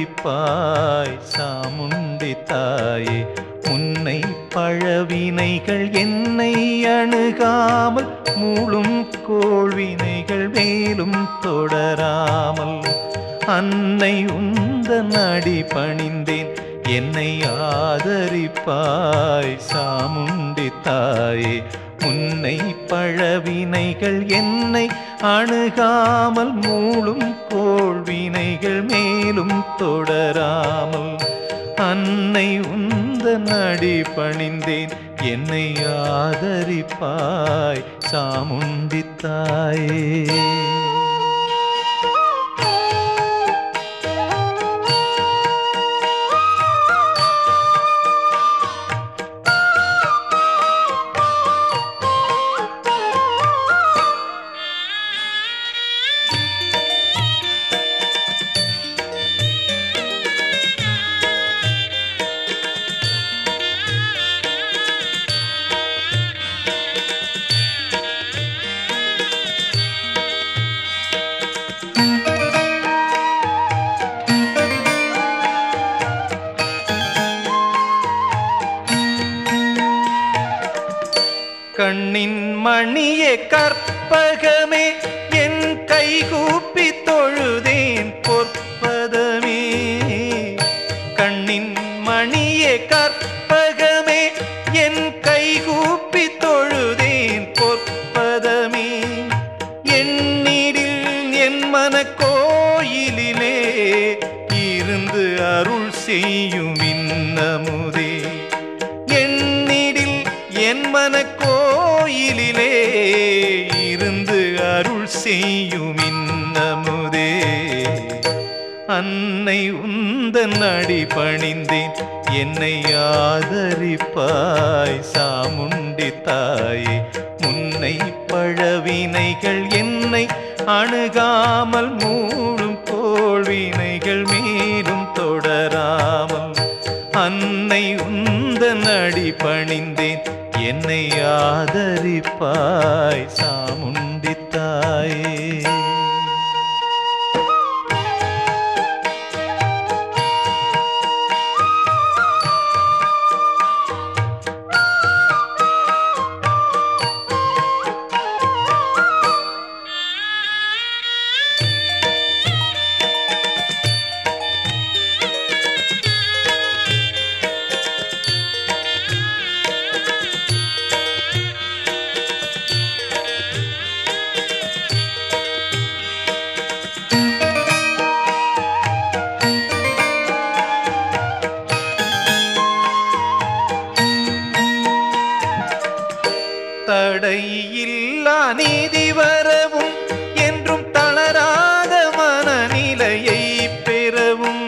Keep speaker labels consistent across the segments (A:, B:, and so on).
A: ஆதரிப்பாய் சாமுண்டி தாயே முன்னை பழவினைகள் என்னை அணுகாமல் மூளும் கோள்வினைகள் மேலும் தொடராமல் அன்னை உந்தன் அடி பணிந்தேன் என்னை ஆதரிப்பாய் சாமுண்டி தாயே முன்னை பழவினைகள் என்னை அணுகாமல் மூளும் கோள்வினைகள் மேலும் தொடராமல் அன்னை உந்தன் அடி பணிந்தேன் என்னை ஆதரிப்பாய் சாமுண்டி தாயே கண்ணின் மணியே கற்பகமே என் கைகூப்பி தொழுதேன் பொற்பதமே கண்ணின் மணியே கற்பகமே என் கைகூப்பி தொழுதேன் பொற்பதமே எண்ணிடில் என் மன கோயிலிலே இருந்து அருள் செய்யும் இன்னமுதே எண்ணிடில் என் மன கோயிலிலே இருந்து அருள் செய்யும் இன்னமுதே அன்னை உந்தன் அடி பணிந்தேன் என்னை ஆதரிப்பாய் சாமுண்டி தாயே முன்னை பழவினைகள் என்னை அணுகாமல் மூடும் கோள்வினைகள் மேலும் தொடராமல் அன்னை உந்தன் அடி பணிந்தேன் என்னை ஆதரிப்பாய் சாமுண்டி தாயே தடையில்லா நீதி வரவும் என்றும் தளராத மனநிலையை பெறவும்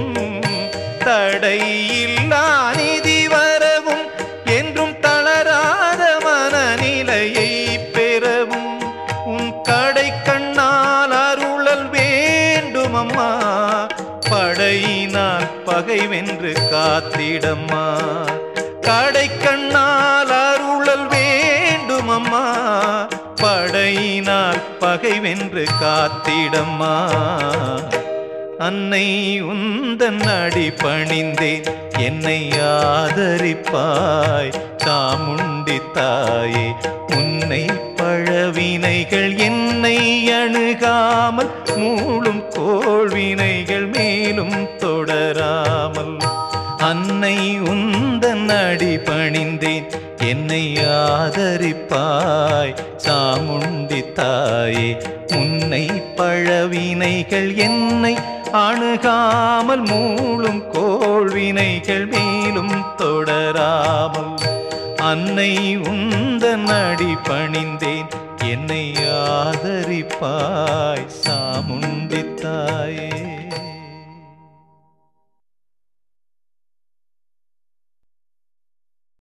A: தடையில்லா நீதி வரவும் என்றும் தளராத மனநிலையை பெறவும் உன் கடை கண்ணால் அருளல் வேண்டும் அம்மா படையினால் பகை வென்று காத்திடம்மா கடை கண்ணால் அருளல் வேண்டும் அம்மா படையினால் பகை வென்று காத்திடம்மா அன்னை உந்தன் அடி பணிந்தேன் என்னை ஆதரிப்பாய் சாமுண்டி தாயே உன்னை பழவினைகள் என்னை அணுகாமல் மூளும் கோள்வினைகள் மேலும் தொடராமல் அன்னை உந்தன் அடி பணிந்தேன் என்னை ஆதரிப்பாய் சாமுண்டி தாயே முன்னை பழவினைகள் என்னை அணுகாமல் மூளும் கோள்வினைகள் மேலும் தொடராமல் அன்னை உந்தன் அடி பணிந்தேன் என்னை ஆதரிப்பாய் சாமுண்டி தாயே